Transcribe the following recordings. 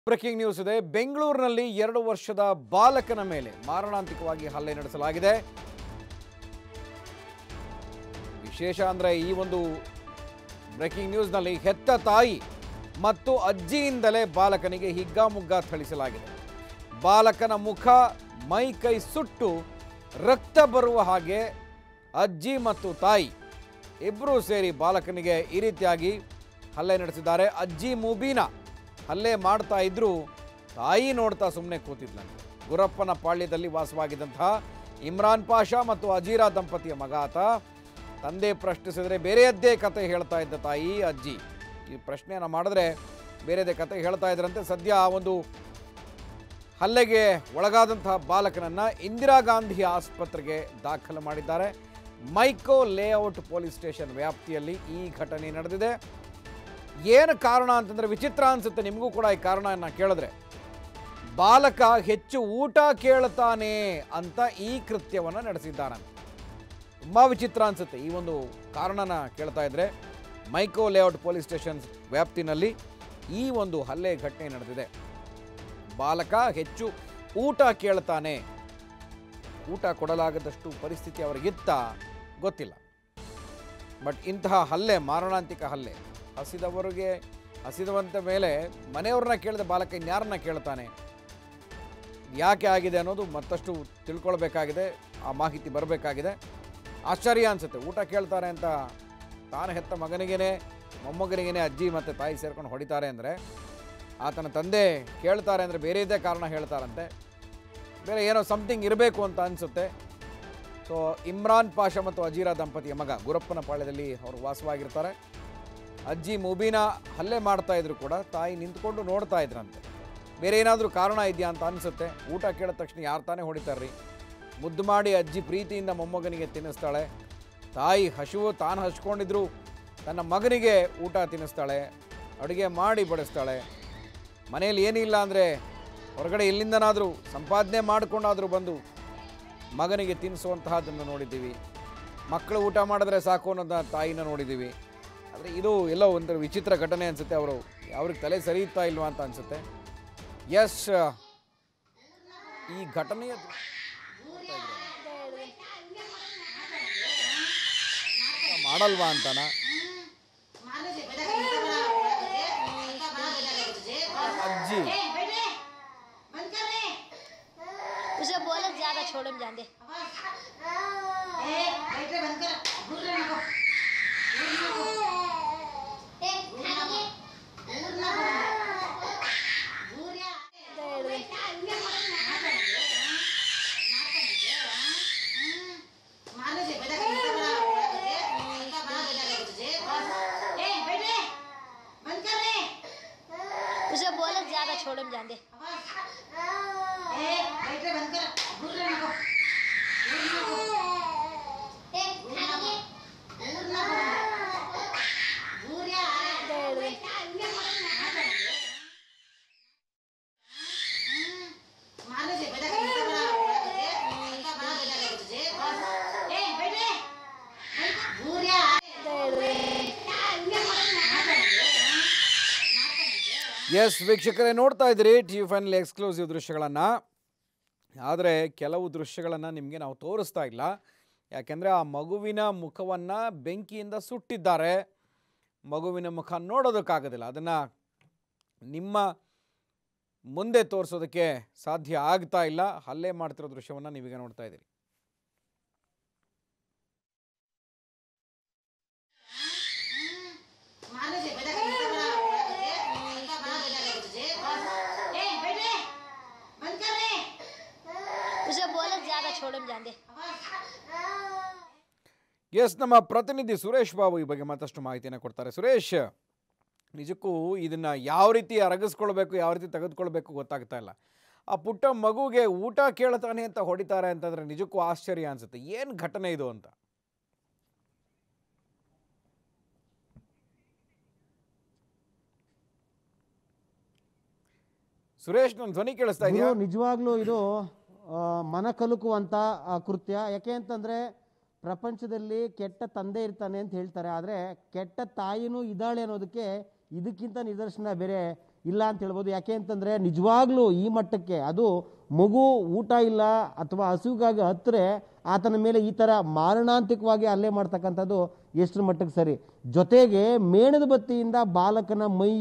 Breaking news ಇದೆ ಬೆಂಗಳೂರಿನಲ್ಲಿ ಎರಡು ವರ್ಷದ ಬಾಲಕನ ಮೇಲೆ ಮಾರಣಾಂತಿಕವಾಗಿ ಹಲ್ಲೆ ನಡೆಸಲಾಗಿದೆ ವಿಶೇಷ ಅಂದರೆ ಈ ಒಂದು ಬ್ರೇಕಿಂಗ್ ನ್ಯೂಸ್ನಲ್ಲಿ ಹೆತ್ತ ತಾಯಿ ಮತ್ತು ಅಜ್ಜಿಯಿಂದಲೇ ಬಾಲಕನಿಗೆ ಹಿಗ್ಗಾಮುಗ್ಗಾ ಥಳಿಸಲಾಗಿದೆ ಬಾಲಕನ ಮುಖ ಮೈ ಕೈ ಸುಟ್ಟು ರಕ್ತ ಬರುವ ಹಾಗೆ ಅಜ್ಜಿ ಮತ್ತು ತಾಯಿ ಇಬ್ಬರೂ ಸೇರಿ ಬಾಲಕನಿಗೆ ಈ ರೀತಿಯಾಗಿ ಹಲ್ಲೆ ನಡೆಸಿದ್ದಾರೆ ಅಜ್ಜಿ ಮುಬೀನಾ ಹಲ್ಲೆ ಮಾಡ್ತಾ ಇದ್ರು ತಾಯಿ ನೋಡ್ತಾ ಸುಮ್ಮನೆ ಕೂತಿದ್ಲಂತೆ ಗುರಪ್ಪನ ಪಾಳ್ಯದಲ್ಲಿ ವಾಸವಾಗಿದ್ದಂತಹ ಇಮ್ರಾನ್ ಪಾಷಾ ಮತ್ತು ಅಜೀರಾ ದಂಪತಿಯ ಮಗ ಆತ ತಂದೆ ಪ್ರಶ್ನಿಸಿದರೆ ಬೇರೆಯದ್ದೇ ಕತೆ ಹೇಳ್ತಾ ಇದ್ದ ತಾಯಿ ಅಜ್ಜಿ ಈ ಪ್ರಶ್ನೆಯನ್ನು ಮಾಡಿದ್ರೆ ಬೇರೆದೇ ಕತೆ ಹೇಳ್ತಾ ಇದ್ರಂತೆ ಸದ್ಯ ಆ ಒಂದು ಹಲ್ಲೆಗೆ ಒಳಗಾದಂತಹ ಬಾಲಕನನ್ನ ಇಂದಿರಾ ಗಾಂಧಿ ಆಸ್ಪತ್ರೆಗೆ ದಾಖಲು ಮಾಡಿದ್ದಾರೆ ಮೈಕೋ ಲೇಔಟ್ ಪೊಲೀಸ್ ಸ್ಟೇಷನ್ ವ್ಯಾಪ್ತಿಯಲ್ಲಿ ಈ ಘಟನೆ ನಡೆದಿದೆ ಏನು ಕಾರಣ ಅಂತಂದ್ರೆ ವಿಚಿತ್ರ ಅನ್ಸುತ್ತೆ ನಿಮಗೂ ಕೂಡ ಈ ಕಾರಣನ ಕೇಳಿದ್ರೆ ಬಾಲಕ ಹೆಚ್ಚು ಊಟ ಕೇಳ್ತಾನೆ ಅಂತ ಈ ಕೃತ್ಯವನ್ನು ನಡೆಸಿದ್ದಾನಂತೆ ತುಂಬ ವಿಚಿತ್ರ ಅನ್ಸುತ್ತೆ ಈ ಒಂದು ಕಾರಣನ ಕೇಳ್ತಾ ಇದ್ರೆ ಮೈಕೋ ಲೇಔಟ್ ಪೊಲೀಸ್ ಸ್ಟೇಷನ್ ವ್ಯಾಪ್ತಿನಲ್ಲಿ ಈ ಒಂದು ಹಲ್ಲೆ ಘಟನೆ ನಡೆದಿದೆ ಬಾಲಕ ಹೆಚ್ಚು ಊಟ ಕೇಳ್ತಾನೆ ಊಟ ಕೊಡಲಾಗದಷ್ಟು ಪರಿಸ್ಥಿತಿ ಅವರಿಗಿತ್ತ ಗೊತ್ತಿಲ್ಲ ಬಟ್ ಇಂತಹ ಹಲ್ಲೆ ಮಾರಣಾಂತಿಕ ಹಲ್ಲೆ ಹಸಿದವರಿಗೆ ಹಸಿದವಂತ ಮೇಲೆ ಮನೆಯವ್ರನ್ನ ಕೇಳಿದ ಬಾಲಕ ಇನ್ಯಾರನ್ನ ಕೇಳ್ತಾನೆ ಯಾಕೆ ಆಗಿದೆ ಅನ್ನೋದು ಮತ್ತಷ್ಟು ತಿಳ್ಕೊಳ್ಬೇಕಾಗಿದೆ ಆ ಮಾಹಿತಿ ಬರಬೇಕಾಗಿದೆ ಆಶ್ಚರ್ಯ ಅನಿಸುತ್ತೆ ಊಟ ಕೇಳ್ತಾರೆ ಅಂತ ತಾನು ಹೆತ್ತ ಮಗನಿಗೇನೆ ಮೊಮ್ಮಗನಿಗೇನೆ ಅಜ್ಜಿ ಮತ್ತು ತಾಯಿ ಸೇರ್ಕೊಂಡು ಹೊಡಿತಾರೆ ಅಂದರೆ ಆತನ ತಂದೆ ಕೇಳ್ತಾರೆ ಅಂದರೆ ಬೇರೆ ಇದೇ ಕಾರಣ ಹೇಳ್ತಾರಂತೆ ಬೇರೆ ಏನೋ ಸಮಥಿಂಗ್ ಇರಬೇಕು ಅಂತ ಅನಿಸುತ್ತೆ ಸೊ ಇಮ್ರಾನ್ ಪಾಷಾ ಮತ್ತು ಅಜೀರಾ ದಂಪತಿಯ ಮಗ ಗುರಪ್ಪನ ಪಾಳ್ಯದಲ್ಲಿ ಅವರು ವಾಸವಾಗಿರ್ತಾರೆ ಅಜ್ಜಿ ಮುಬೀನಾ ಹಲ್ಲೆ ಮಾಡ್ತಾ ಇದ್ರು ಕೂಡ ತಾಯಿ ನಿಂತ್ಕೊಂಡು ನೋಡ್ತಾ ಇದ್ರಂತೆ ಬೇರೆ ಏನಾದರೂ ಕಾರಣ ಇದೆಯಾ ಅಂತ ಅನಿಸುತ್ತೆ ಊಟ ಕೇಳಿದ ತಕ್ಷಣ ಯಾರು ತಾನೇ ಹೊಡಿತಾರ್ರಿ ಮುದ್ದು ಮಾಡಿ ಅಜ್ಜಿ ಪ್ರೀತಿಯಿಂದ ಮೊಮ್ಮಗನಿಗೆ ತಿನ್ನಿಸ್ತಾಳೆ ತಾಯಿ ಹಸಿವು ತಾನು ಹಚ್ಕೊಂಡಿದ್ರು ತನ್ನ ಮಗನಿಗೆ ಊಟ ತಿನ್ನಿಸ್ತಾಳೆ ಅಡುಗೆ ಮಾಡಿ ಬಡಿಸ್ತಾಳೆ ಮನೆಯಲ್ಲಿ ಏನಿಲ್ಲ ಅಂದರೆ ಹೊರಗಡೆ ಎಲ್ಲಿಂದನಾದರೂ ಸಂಪಾದನೆ ಮಾಡಿಕೊಂಡಾದರೂ ಬಂದು ಮಗನಿಗೆ ತಿನ್ನಿಸುವಂತಹದ್ದನ್ನು ನೋಡಿದ್ದೀವಿ ಮಕ್ಕಳು ಊಟ ಮಾಡಿದ್ರೆ ಸಾಕು ಅನ್ನೋದ ತಾಯಿನ ನೋಡಿದ್ದೀವಿ ಆದರೆ ಇದು ಎಲ್ಲೋ ಒಂದು ವಿಚಿತ್ರ ಘಟನೆ ಅನಿಸುತ್ತೆ ಅವರು ಅವ್ರಿಗೆ ತಲೆ ಸರಿಯುತ್ತಾ ಇಲ್ವಾ ಅಂತ ಅನಿಸುತ್ತೆ ಎಸ್ ಈ ಘಟನೆಯ ಮಾಡಲ್ವಾ ಅಂತನ ಅಜ್ಜಿ उसे बोले ज्यादा छोड़म जान दे उसे बोले ज्यादा छोड़म जान दे ಎಸ್ ವೀಕ್ಷಕರೇ ನೋಡ್ತಾ ಇದ್ದೀರಿ ಟಿ ವಿ ಫೈನಲ್ ಎಕ್ಸ್ಕ್ಲೂಸಿವ್ ದೃಶ್ಯಗಳನ್ನು ಆದರೆ ಕೆಲವು ದೃಶ್ಯಗಳನ್ನು ನಿಮಗೆ ನಾವು ತೋರಿಸ್ತಾ ಇಲ್ಲ ಯಾಕೆಂದರೆ ಆ ಮಗುವಿನ ಮುಖವನ್ನು ಬೆಂಕಿಯಿಂದ ಸುಟ್ಟಿದ್ದಾರೆ ಮಗುವಿನ ಮುಖ ನೋಡೋದಕ್ಕಾಗೋದಿಲ್ಲ ಅದನ್ನು ನಿಮ್ಮ ಮುಂದೆ ತೋರಿಸೋದಕ್ಕೆ ಸಾಧ್ಯ ಆಗ್ತಾ ಇಲ್ಲ ಹಲ್ಲೆ ಮಾಡ್ತಿರೋ ದೃಶ್ಯವನ್ನು ನೀವೀಗ ನೋಡ್ತಾ ಇದ್ದೀರಿ उसे बोले ज्यादा छोड़म जान दे ಎಸ್ ನಮ್ಮ ಪ್ರತಿನಿಧಿ ಸುರೇಶ್ ಬಾಬು ಈ ಬಗ್ಗೆ ಮತ್ತಷ್ಟು ಮಾಹಿತಿಯನ್ನು ಕೊಡ್ತಾರೆ ಸುರೇಶ್ ನಿಜಕ್ಕೂ ಇದನ್ನು ಯಾವ ರೀತಿ ಅರಗಿಸ್ಕೊಳ್ಬೇಕು ಯಾವ ರೀತಿ ತೆಗೆದುಕೊಳ್ಬೇಕು ಗೊತ್ತಾಗ್ತಾ ಇಲ್ಲ ಆ ಪುಟ್ಟ ಮಗುಗೆ ಊಟ ಕೇಳ್ತಾನೆ ಅಂತ ಹೊಡಿತಾರೆ ಅಂತಂದರೆ ನಿಜಕ್ಕೂ ಆಶ್ಚರ್ಯ ಅನಿಸುತ್ತೆ ಏನು ಘಟನೆ ಇದು ಅಂತ ಸುರೇಶ್ ನನ್ನ ಧ್ವನಿ ಕೇಳಿಸ್ತಾ ಇದೆಯಾ ಗುರು ನಿಜವಾಗ್ಲೂ ಇದು ಆ, ಮನ ಕಲುಕುವಂಥ ಆ, ಕೃತ್ಯ ಯಾಕೆ ಅಂತಂದರೆ ಪ್ರಪಂಚದಲ್ಲಿ ಕೆಟ್ಟ ತಂದೆ ಇರ್ತಾನೆ ಅಂತ ಹೇಳ್ತಾರೆ ಆದರೆ ಕೆಟ್ಟ ತಾಯಿನೂ ಇದ್ದಾಳೆ ಅನ್ನೋದಕ್ಕೆ ಇದಕ್ಕಿಂತ ನಿದರ್ಶನ ಬೇರೆ ಇಲ್ಲ ಅಂತ ಹೇಳ್ಬೋದು ಯಾಕೆ ಅಂತಂದರೆ ನಿಜವಾಗ್ಲೂ ಈ ಮಟ್ಟಕ್ಕೆ ಅದು ಮಗು ಊಟ ಇಲ್ಲ ಅಥವಾ ಹಸುಗಾಗಿ ಹತ್ತರೆ ಆತನ ಮೇಲೆ ಈ ಥರ ಮಾರಣಾಂತಿಕವಾಗಿ ಹಲ್ಲೆ ಮಾಡ್ತಕ್ಕಂಥದ್ದು ಎಷ್ಟರ ಮಟ್ಟಕ್ಕೆ ಸರಿ ಜೊತೆಗೆ ಮೇಣದ ಬತ್ತಿಯಿಂದ ಬಾಲಕನ ಮೈ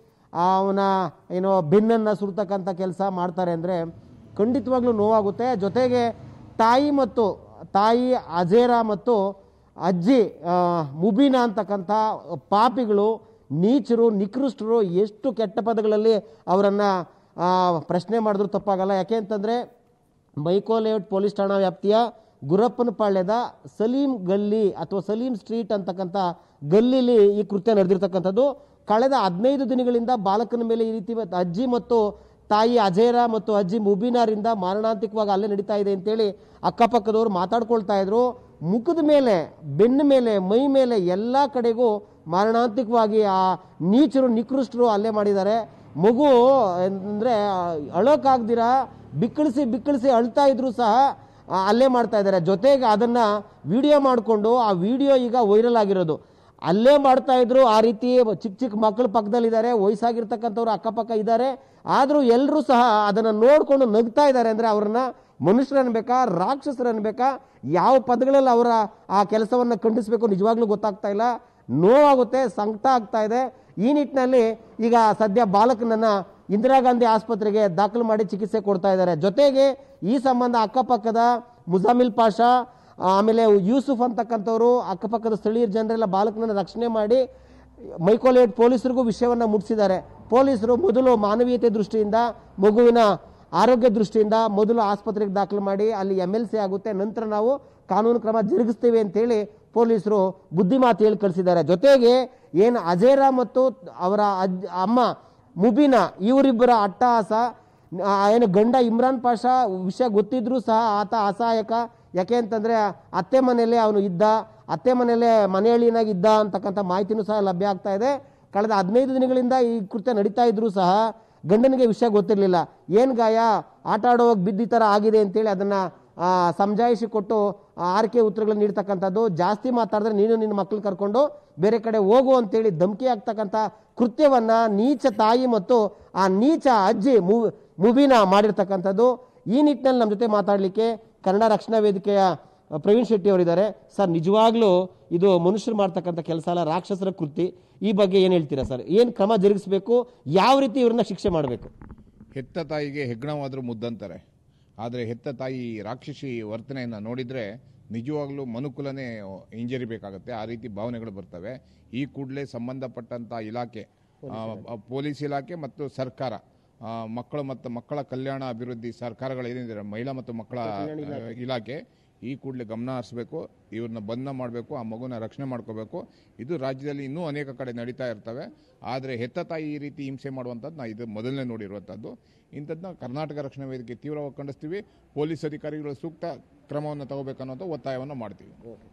ಅವನ ಏನೋ ಬೆನ್ನನ್ನು ಸುಡ್ತಕ್ಕಂಥ ಕೆಲಸ ಮಾಡ್ತಾರೆ ಅಂದರೆ ಖಂಡಿತವಾಗ್ಲೂ ನೋವಾಗುತ್ತೆ ಜೊತೆಗೆ ತಾಯಿ ಮತ್ತು ತಾಯಿ ಅಜೇರಾ ಮತ್ತು ಅಜ್ಜಿ ಆ, ಮುಬೀನ ಅಂತಕ್ಕಂಥ ಪಾಪಿಗಳು ನೀಚರು ನಿಕೃಷ್ಟರು ಎಷ್ಟು ಕೆಟ್ಟ ಪದಗಳಲ್ಲಿ ಅವರನ್ನು ಪ್ರಶ್ನೆ ಮಾಡಿದ್ರು ತಪ್ಪಾಗಲ್ಲ ಯಾಕೆ ಅಂತಂದರೆ ಮೈಕೋಲೇಔಟ್ ಪೊಲೀಸ್ ಠಾಣಾ ವ್ಯಾಪ್ತಿಯ ಗುರಪ್ಪನಪಾಳ್ಯದ ಸಲೀಂ ಗಲ್ಲಿ ಅಥವಾ ಸಲೀಂ ಸ್ಟ್ರೀಟ್ ಅಂತಕ್ಕಂಥ ಗಲ್ಲಿಲಿ ಈ ಕೃತ್ಯ ನಡೆದಿರ್ತಕ್ಕಂಥದ್ದು ಕಳೆದ ಹದಿನೈದು ದಿನಗಳಿಂದ ಬಾಲಕನ ಮೇಲೆ ಈ ರೀತಿ ಇವತ್ತು ಅಜ್ಜಿ ಮತ್ತು ತಾಯಿ ಅಜೇರಾ ಮತ್ತು ಅಜ್ಜಿ ಮುಬೀನಾರಿಂದ ಮಾರಣಾಂತಿಕವಾಗಿ ಅಲ್ಲೇ ನಡೀತಾ ಇದೆ ಅಂತೇಳಿ ಅಕ್ಕಪಕ್ಕದವರು ಮಾತಾಡ್ಕೊಳ್ತಾ ಇದ್ರು ಮುಖದ ಮೇಲೆ ಬೆನ್ನ ಮೇಲೆ ಮೈ ಮೇಲೆ ಎಲ್ಲ ಕಡೆಗೂ ಮಾರಣಾಂತಿಕವಾಗಿ ಆ ನೀಚರು ನಿಕೃಷ್ಟರು ಅಲ್ಲೇ ಮಾಡಿದ್ದಾರೆ ಮಗು ಅಂದರೆ ಅಳೋಕ್ಕಾಗ್ದಿರ ಬಿಕ್ಕಳಿಸಿ ಬಿಕ್ಕಳಿಸಿ ಅಳ್ತಾ ಇದ್ರು ಸಹ ಆ, ಅಲ್ಲೇ ಮಾಡ್ತಾ ಇದ್ದಾರೆ ಜೊತೆಗೆ ಅದನ್ನು ವಿಡಿಯೋ ಮಾಡಿಕೊಂಡು ಆ ವಿಡಿಯೋ ಈಗ ವೈರಲ್ ಆಗಿರೋದು ಅಲ್ಲೇ ಮಾಡ್ತಾ ಇದ್ರು ಆ ರೀತಿ ಚಿಕ್ಕ ಚಿಕ್ಕ ಮಕ್ಕಳು ಪಕ್ಕದಲ್ಲಿದ್ದಾರೆ ವಯಸ್ಸಾಗಿರ್ತಕ್ಕಂಥವ್ರು ಅಕ್ಕಪಕ್ಕ ಇದ್ದಾರೆ ಆದರೂ ಎಲ್ಲರೂ ಸಹ ಅದನ್ನು ನೋಡಿಕೊಂಡು ನಗ್ತಾ ಇದ್ದಾರೆ ಅಂದರೆ ಅವ್ರನ್ನ ಮನುಷ್ಯರು ಅನ್ಬೇಕಾ ರಾಕ್ಷಸರು ಅನ್ಬೇಕಾ ಯಾವ ಪದಗಳಲ್ಲಿ ಅವರ ಆ ಕೆಲಸವನ್ನು ಖಂಡಿಸಬೇಕು ನಿಜವಾಗ್ಲೂ ಗೊತ್ತಾಗ್ತಾ ಇಲ್ಲ ನೋವಾಗುತ್ತೆ ಸಂಕಟ ಆಗ್ತಾ ಇದೆ ಈ ನಿಟ್ಟಿನಲ್ಲಿ ಈಗ ಸದ್ಯ ಬಾಲಕನನ್ನ ಇಂದಿರಾ ಗಾಂಧಿ ಆಸ್ಪತ್ರೆಗೆ ದಾಖಲು ಮಾಡಿ ಚಿಕಿತ್ಸೆ ಕೊಡ್ತಾ ಇದ್ದಾರೆ ಜೊತೆಗೆ ಈ ಸಂಬಂಧ ಅಕ್ಕಪಕ್ಕದ ಮುಜಾಮಿಲ್ ಪಾಷಾ ಆಮೇಲೆ ಯೂಸುಫ್ ಅಂತಕ್ಕಂಥವ್ರು ಅಕ್ಕಪಕ್ಕದ ಸ್ಥಳೀಯ ಜನರೆಲ್ಲ ಬಾಲಕನನ್ನು ರಕ್ಷಣೆ ಮಾಡಿ ಮೈಕೋಲೇಟ್ ಪೊಲೀಸರಿಗೂ ವಿಷಯವನ್ನು ಮುಟ್ಟಿಸಿದ್ದಾರೆ ಪೊಲೀಸರು ಮೊದಲು ಮಾನವೀಯತೆ ದೃಷ್ಟಿಯಿಂದ ಮಗುವಿನ ಆರೋಗ್ಯ ದೃಷ್ಟಿಯಿಂದ ಮೊದಲು ಆಸ್ಪತ್ರೆಗೆ ದಾಖಲು ಮಾಡಿ ಅಲ್ಲಿ ಎಮ್ ಎಲ್ ಸಿ ಆಗುತ್ತೆ ನಂತರ ನಾವು ಕಾನೂನು ಕ್ರಮ ಜರುಗಿಸ್ತೀವಿ ಅಂತೇಳಿ ಪೊಲೀಸರು ಬುದ್ಧಿಮಾತು ಹೇಳಿ ಕಳಿಸಿದ್ದಾರೆ ಜೊತೆಗೆ ಏನು ಅಜೇರಾ ಮತ್ತು ಅವರ ಅಜ್ಜ ಅಮ್ಮ ಮುಬೀನ ಇವರಿಬ್ಬರ ಅಟ್ಟಹಾಸ ಆ, ಏನು ಗಂಡ ಇಮ್ರಾನ್ ಪಾಷಾ ವಿಷಯ ಗೊತ್ತಿದ್ರೂ ಸಹ ಆತ ಅಸಹಾಯಕ ಯಾಕೆ ಅಂತಂದರೆ ಅತ್ತೆ ಮನೆಯಲ್ಲೇ ಅವನು ಇದ್ದ ಅತ್ತೆ ಮನೆಯಲ್ಲೇ ಮನೆಯಲ್ಲಿನಾಗಿ ಇದ್ದ ಅಂತಕ್ಕಂಥ ಮಾಹಿತಿನೂ ಸಹ ಲಭ್ಯ ಆಗ್ತಾ ಇದೆ ಕಳೆದ ಹದಿನೈದು ದಿನಗಳಿಂದ ಈ ಕೃತ್ಯ ನಡೀತಾ ಇದ್ರೂ ಸಹ ಗಂಡನಿಗೆ ವಿಷಯ ಗೊತ್ತಿರಲಿಲ್ಲ ಏನು ಗಾಯ ಆಟ ಆಡುವಾಗ ಬಿದ್ದು ಈ ಥರ ಆಗಿದೆ ಅಂತೇಳಿ ಅದನ್ನು ಸಮಜಾಯಿಷಿ ಕೊಟ್ಟು ಆ, ಆರ್ಕೆ ಉತ್ತರಗಳನ್ನು ನೀಡ್ತಕ್ಕಂಥದ್ದು ಜಾಸ್ತಿ ಮಾತಾಡಿದ್ರೆ ನೀನು ನಿನ್ನ ಮಕ್ಕಳು ಕರ್ಕೊಂಡು ಬೇರೆ ಕಡೆ ಹೋಗು ಅಂತೇಳಿ ಧಮಕಿ ಆಗ್ತಕ್ಕಂಥ ಕೃತ್ಯವನ್ನ ನೀಚ ತಾಯಿ ಮತ್ತು ಆ ನೀಚ ಅಜ್ಜಿ ಮು ಮುಬೀನ ಮಾಡಿರ್ತಕ್ಕಂಥದ್ದು ಈ ನಿಟ್ಟಿನಲ್ಲಿ ನಮ್ಮ ಜೊತೆ ಮಾತಾಡಲಿಕ್ಕೆ ಕನ್ನಡ ರಕ್ಷಣಾ ವೇದಿಕೆಯ ಆ, ಪ್ರವೀಣ್ ಶೆಟ್ಟಿ ಅವರಿದ್ದಾರೆ ಸರ್ ನಿಜವಾಗ್ಲೂ ಇದು ಮನುಷ್ಯರು ಮಾಡ್ತಕ್ಕಂಥ ಕೆಲಸ ಅಲ್ಲ ರಾಕ್ಷಸರ ಕೃತಿ ಈ ಬಗ್ಗೆ ಏನು ಹೇಳ್ತೀರಾ ಸರ್ ಏನು ಕ್ರಮ ಜರುಗಿಸಬೇಕು ಯಾವ ರೀತಿ ಇವ್ರನ್ನ ಶಿಕ್ಷೆ ಮಾಡಬೇಕು ಹೆತ್ತ ತಾಯಿಗೆ ಹೆಗ್ಣವಾದರೂ ಮುದ್ದಂತಾರೆ ಆದರೆ ಹೆತ್ತ ತಾಯಿ ರಾಕ್ಷಸಿ ವರ್ತನೆಯನ್ನು ನೋಡಿದರೆ ನಿಜವಾಗ್ಲೂ ಮನುಕುಲನೇ ಹಿಂಜರಿಬೇಕಾಗತ್ತೆ ಆ ರೀತಿ ಭಾವನೆಗಳು ಬರ್ತವೆ ಈ ಕೂಡಲೇ ಸಂಬಂಧಪಟ್ಟಂಥ ಇಲಾಖೆ ಆ, ಆ, ಪೊಲೀಸ್ ಇಲಾಖೆ ಮತ್ತು ಸರ್ಕಾರ ಆ, ಮಕ್ಕಳು ಮತ್ತು ಮಕ್ಕಳ ಕಲ್ಯಾಣ ಅಭಿವೃದ್ಧಿ ಸರ್ಕಾರಗಳೇನಿದೆ ಮಹಿಳಾ ಮತ್ತು ಮಕ್ಕಳ ಆ, ಇಲಾಖೆ ಈ ಕೂಡಲೇ ಗಮನ ಹರಿಸಬೇಕು ಇವ್ರನ್ನ ಬಂಧನ ಮಾಡಬೇಕು ಆ ಮಗುನ ರಕ್ಷಣೆ ಮಾಡ್ಕೋಬೇಕು ಇದು ರಾಜ್ಯದಲ್ಲಿ ಇನ್ನೂ ಅನೇಕ ಕಡೆ ನಡೀತಾ ಇರ್ತವೆ ಆದರೆ ಹೆತ್ತ ತಾಯಿ ಈ ರೀತಿ ಹಿಂಸೆ ಮಾಡುವಂಥದ್ದು ನಾ ಇದು ಮೊದಲನೇ ನೋಡಿರುವಂಥದ್ದು ಇಂಥದ್ದನ್ನ ಕರ್ನಾಟಕ ರಕ್ಷಣಾ ವೇದಿಕೆ ತೀವ್ರವಾಗಿ ಖಂಡಿಸ್ತೀವಿ ಪೊಲೀಸ್ ಅಧಿಕಾರಿಗಳು ಸೂಕ್ತ ಕ್ರಮವನ್ನು ತಗೋಬೇಕನ್ನೋಂಥ ಒತ್ತಾಯವನ್ನು ಮಾಡ್ತೀವಿ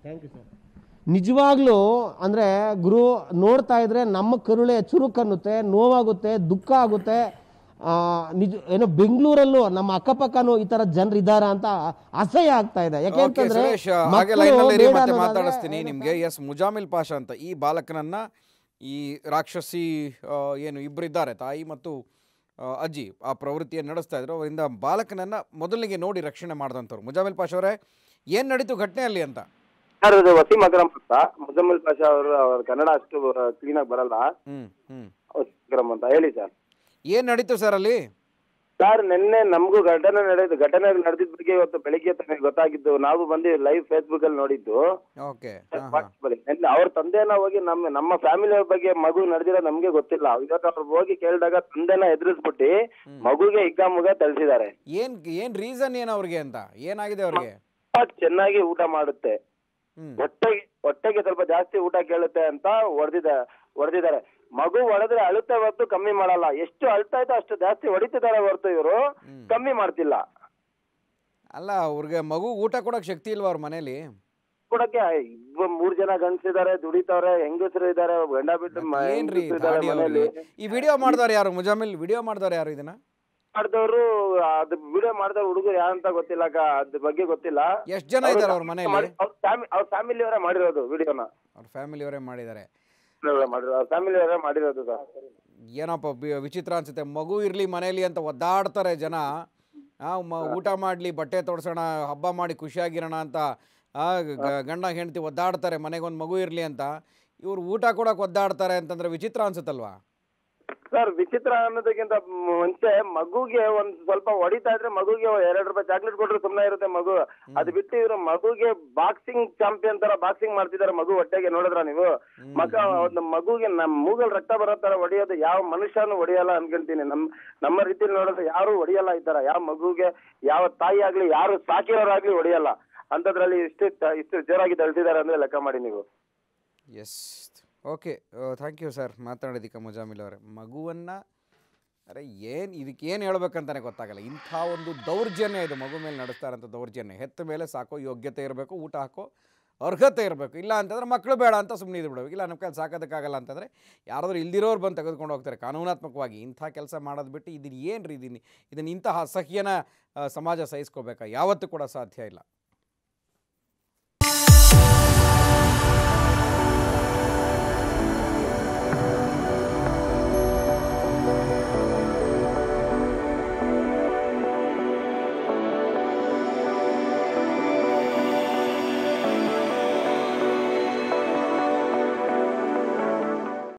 ನಿಜವಾಗ್ಲೂ ಅಂದ್ರೆ ಗುರು ನೋಡ್ತಾ ಇದ್ರೆ ನಮ್ಮ ಕರುಳೆ ಚುರುಕನ್ನುತ್ತೆ ನೋವಾಗುತ್ತೆ ದುಃಖ ಆಗುತ್ತೆ ಆ, ನಿಜ ಏನೋ ಬೆಂಗಳೂರಲ್ಲೂ ನಮ್ಮ ಅಕ್ಕಪಕ್ಕನೂ ಈ ತರ ಜನರು ಇದ್ದಾರ ಅಂತ ಅಸಹ್ಯ ಆಗ್ತಾ ಇದೆ ಯಾಕೆ ಓಕೆ ಅಂತಂದ್ರೆ ಸುರೇಶ್ ಹಾಗೆ ಮಕ್ಕಳು ಲೈನಲ್ಲಿ ಬೇಡ ಮತ್ತೆ ಅನ್ನೋದಾದ್ರೆ ಮಾತಾಡಿಸ್ತೀನಿ ನಿಮಗೆ ಎಸ್ ಮುಜಾಮಿಲ್ ಪಾಷಾ ಅಂತ ಈ ಬಾಲಕನನ್ನ ಈ ರಾಕ್ಷಸಿ ಆ, ಏನು ಇಬ್ಬರಿದ್ದಾರೆ ತಾಯಿ ಮತ್ತು ಆ, ಅಜ್ಜಿ ಆ ಪ್ರವೃತ್ತಿಯನ್ನು ನಡೆಸ್ತಾ ಇದ್ರು ಅವರಿಂದ ಬಾಲಕನನ್ನ ಮೊದಲಿಗೆ ನೋಡಿ ರಕ್ಷಣೆ ಮಾಡಿದಂಥವ್ರು ಮುಜಾಮಿಲ್ ಪಾಷಾ ಅವರೇ ಏನು ನಡೀತು ಘಟನೆಯಲ್ಲಿ ಅಂತ ಸರ್ ಇದು ವಸೀಂ ಅಕ್ರಮ್ ಅಂತ ಮುಜಮ್ಮಲ್ ಪಾಷಾ ಅವರು ಅವ್ರ ಕನ್ನಡ ಅಷ್ಟು ಕ್ಲೀನ್ ಆಗಿ ಬರಲ್ಲ ಹ್ಮ್ ಹ್ಮ್ ವಸೀಂ ಅಕ್ರಮ್ ಅಂತ ಹೇಳಿ ಸರ್ ಏನು ನಡೀತು ಸರ್ ಅಲ್ಲಿ ಸರ್ ನಿನ್ನೆ ನಮಗೂ ಘಟನೆ ನಡೆದು ಘಟನೆ ನಡೆದಿದ್ದ ಬಗ್ಗೆ ಇವತ್ತು ಬೆಳಿಗ್ಗೆ ತಾನೇ ಗೊತ್ತಾಗಿದ್ದು ನಾವು ಬಂದು ಲೈವ್ ಫೇಸ್ಬುಕ್ ಅಲ್ಲಿ ನೋಡಿದ್ದು ಓಕೆ WhatsApp ಅಲ್ಲಿ. ನಿನ್ನೆ ಅವ್ರ ತಂದೆನ ಹೋಗಿ ನಮ್ಮ ನಮ್ಮ ಫ್ಯಾಮಿಲಿ ಬಗ್ಗೆ ಮಗು ನಡೆದಿರೋ ನಮ್ಗೆ ಗೊತ್ತಿಲ್ಲ ಇವತ್ತು ಅವ್ರು ಹೋಗಿ ಕೇಳಿದಾಗ ತಂದೆನ ಎದುರಿಸ್ಬಿಟ್ಟು ಮಗುಗೆ ಹಿಗ್ಗಾಮುಗ ತಳಿಸಿದ್ದಾರೆ ಏನು ಏನು ರೀಸನ್ ಏನು ಅವ್ರಿಗೆ ಅಂತ ಏನಾಗಿದೆ ಅವ್ರಿಗೆ ಚೆನ್ನಾಗಿ ಊಟ ಮಾಡುತ್ತೆ ಹ್ಮ್ ಹೊಟ್ಟೆಗೆ ಹೊಟ್ಟೆಗೆ ಸ್ವಲ್ಪ ಜಾಸ್ತಿ ಊಟ ಕೇಳುತ್ತೆ ಅಂತ ಹೊಡೆದಿದ ಹೊಡೆದಿದ್ದಾರೆ ಮಗು ಹೊಡೆದ್ರೆ ಅಳುತ್ತೆ ಹೊರತು ಕಮ್ಮಿ ಮಾಡಲ್ಲ ಎಷ್ಟು ಅಳ್ತಾ ಇತ್ತು ಅಷ್ಟು ಜಾಸ್ತಿ ಹೊಡಿತಿದ್ದಾರೆ ಹೊರತು ಇವರು ಕಮ್ಮಿ ಮಾಡ್ತಿಲ್ಲ ಅಲ್ಲ ಅವ್ರಿಗೆ ಮಗು ಊಟ ಕೊಡೋಕೆ ಶಕ್ತಿ ಇಲ್ವಾ ಅವ್ರ ಮನೇಲಿ ಕೊಡಕ್ಕೆ ಇಬ್ಬ ಮೂರ್ ಜನ ಗಂಡಸಿದ್ದಾರೆ ದುಡಿತವ್ರೆ ಹೆಂಗಸರು ಇದಾರೆ ಗಂಡ ಬಿಟ್ಟು ಮ- ಏನ್ರಿ ಹೆಂಗಸ್ರು ಇದಾರೆ ದಾಡಿ ಮನೇಲಿ ಅವ್ರಿಗೆ? ಈ ವಿಡಿಯೋ ಮಾಡಿದವ್ರು ಯಾರು ಮುಜಾಮಿಲ್ ವಿಡಿಯೋ ಮಾಡಿದವ್ರು ಯಾರು ಇದನ್ನ ಮಾಡಿದವರು ಅದು ವಿಡಿಯೋ ಮಾಡಿದ ಹುಡುಗರು ಯಾರಂತ ಗೊತ್ತಿಲ್ಲ ಅಕ್ಕ ಅದ್ರ ಬಗ್ಗೆ ಗೊತ್ತಿಲ್ಲ ಎಷ್ಟು ಜನ ಇದ್ದಾರೆ ಅವ್ರ ಮನೆಯಲ್ಲಿ ಅವ್ರ ಫ್ಯಾಮಿಲಿ ಅವರೇ ಮಾಡಿರೋದು ವಿಡಿಯೋನ ಅವ್ರ ಫ್ಯಾಮಿಲಿ ಅವರೇ ಮಾಡಿದ್ದಾರೆ ಮಾಡಿರೋದು ಅವ್ರ ಫ್ಯಾಮಿಲಿ ಅವರೇ ಮಾಡಿರೋದು ಸರ್ ಏನಪ್ಪ ಬಿ- ವಿಚಿತ್ರ ಅನ್ಸುತ್ತೆ ಮಗು ಇರಲಿ ಮನೇಲಿ ಅಂತ ಒದ್ದಾಡ್ತಾರೆ ಜನ ಆ, ಮ ಊಟ ಮಾಡಲಿ ಬಟ್ಟೆ ತೊಡ್ಸೋಣ ಹಬ್ಬ ಮಾಡಿ ಖುಷಿಯಾಗಿರೋಣ ಅಂತ ಆ, ಗ- ಗಂಡ ಹೆಂಡತಿ ಒದ್ದಾಡ್ತಾರೆ ಮನೆಗೊಂದು ಮಗು ಇರಲಿ ಅಂತ ಇವ್ರು ಊಟ ಕೊಡೋಕೆ ಒದ್ದಾಡ್ತಾರೆ ಅಂತಂದ್ರೆ ವಿಚಿತ್ರ ಅನ್ಸುತ್ತಲ್ವಾ ಸರ್ ವಿಚಿತ್ರ ಅನ್ನೋದಕ್ಕಿಂತ ಮುಂಚೆ ಮಗುಗೆ ಒಂದ್ ಸ್ವಲ್ಪ ಹೊಡಿತಾ ಇದ್ರೆ ಮಗುಗೆ ಎರಡ್ ರೂಪಾಯಿ ಚಾಕ್ಲೇಟ್ ಕೊಟ್ರೆ ಸುಮ್ನೆ ಇರುತ್ತೆ ಮಗು ಅದು ಬಿಟ್ಟು ಇವ್ರು ಮಗುಗೆ ಬಾಕ್ಸಿಂಗ್ ಚಾಂಪಿಯನ್ ತರ ಬಾಕ್ಸಿಂಗ್ ಮಾಡ್ತಿದಾರೆ ಮಗು ಹೊಟ್ಟೆಗೆ ನೋಡಿದ್ರ ನೀವು ಮಗ ಒಂದು ಮಗುಗೆ ನಮ್ ಮೂಗಲ್ ರಕ್ತ ಬರೋ ತರ ಹೊಡಿಯೋದು ಯಾವ ಮನುಷ್ಯನು ಹೊಡಿಯಲ್ಲ ಅನ್ಕೊಂತೀನಿ ನಮ್ ನಮ್ಮ ರೀತಿಲಿ ನೋಡಿದ್ರೆ ಯಾರು ಹೊಡಿಯಲ್ಲ ಈ ತರ ಯಾವ ಮಗುಗೆ ಯಾವ ತಾಯಿ ಆಗ್ಲಿ ಯಾರು ಸಾಕಿರೋರಾಗ್ಲಿ ಹೊಡಿಯಲ್ಲ ಅಂತದ್ರಲ್ಲಿ ಇಷ್ಟು ಇಷ್ಟು ಜೋರಾಗಿ ತಳ್ತಿದ್ದಾರೆ ಅಂದ್ರೆ ಲೆಕ್ಕ ಮಾಡಿ ನೀವು yes okay thank you sir ಮಾತಾಡೋದಕ್ಕೆ ಮುಜಾಮಿಲ್ ಅವರೇ ಮಗುವನ್ನು ಅರೆ ಏನು ಇದಕ್ಕೆ ಏನು ಹೇಳ್ಬೇಕಂತಾನೆ ಗೊತ್ತಾಗಲ್ಲ ಇಂಥ ಒಂದು ದೌರ್ಜನ್ಯ ಇದು ಮಗು ಮೇಲೆ ನಡೆಸ್ತಾರಂಥ ದೌರ್ಜನ್ಯ ಹೆತ್ತ ಮೇಲೆ ಸಾಕೋ ಯೋಗ್ಯತೆ ಇರಬೇಕು ಊಟ ಹಾಕೋ ಅರ್ಹತೆ ಇರಬೇಕು ಇಲ್ಲ ಅಂತಂದ್ರೆ ಮಕ್ಕಳು ಬೇಡ ಅಂತ ಸುಮ್ಮನೆ ಇದು ಬಿಡಬೇಕು ಇಲ್ಲ ನಮ್ಮ ಕೈಲಿ ಸಾಕೋದಕ್ಕಾಗಲ್ಲ ಅಂತಂದರೆ ಯಾರಾದರೂ ಇಲ್ದಿರೋರು ಬಂದು ತೆಗೆದುಕೊಂಡು ಹೋಗ್ತಾರೆ ಕಾನೂನಾತ್ಮಕವಾಗಿ ಇಂಥ ಕೆಲಸ ಮಾಡೋದು ಬಿಟ್ಟು ಇದನ್ನು ಏನು ರೀ ಇದನ್ನು ಇದನ್ನು ಇಂತಹ ಅಸಹ್ಯನ ಆ, ಸಮಾಜ ಸಹಿಸ್ಕೋಬೇಕಾ ಯಾವತ್ತೂ ಕೂಡ ಸಾಧ್ಯ ಇಲ್ಲ